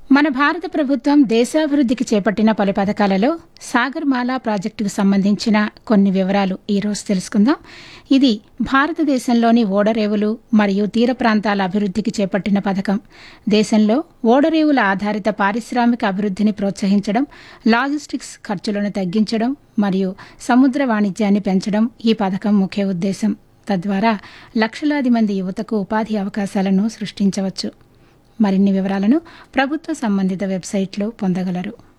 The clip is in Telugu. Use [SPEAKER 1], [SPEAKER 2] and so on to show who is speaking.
[SPEAKER 1] మన భారత ప్రభుత్వం దేశాభివృద్ధికి చేపట్టిన పలు పథకాలలో సాగర్మాల ప్రాజెక్టుకు సంబంధించిన కొన్ని వివరాలు ఈరోజు తెలుసుకుందాం ఇది భారతదేశంలోని ఓడరేవులు మరియు తీర ప్రాంతాల అభివృద్ధికి చేపట్టిన పథకం దేశంలో ఓడరేవుల ఆధారిత పారిశ్రామిక అభివృద్ధిని ప్రోత్సహించడం లాజిస్టిక్స్ ఖర్చులను తగ్గించడం మరియు సముద్ర వాణిజ్యాన్ని పెంచడం ఈ పథకం ముఖ్య ఉద్దేశం తద్వారా లక్షలాది మంది యువతకు ఉపాధి అవకాశాలను సృష్టించవచ్చు మరిన్ని వివరాలను ప్రభుత్వ సంబంధిత వెబ్సైట్లో పొందగలరు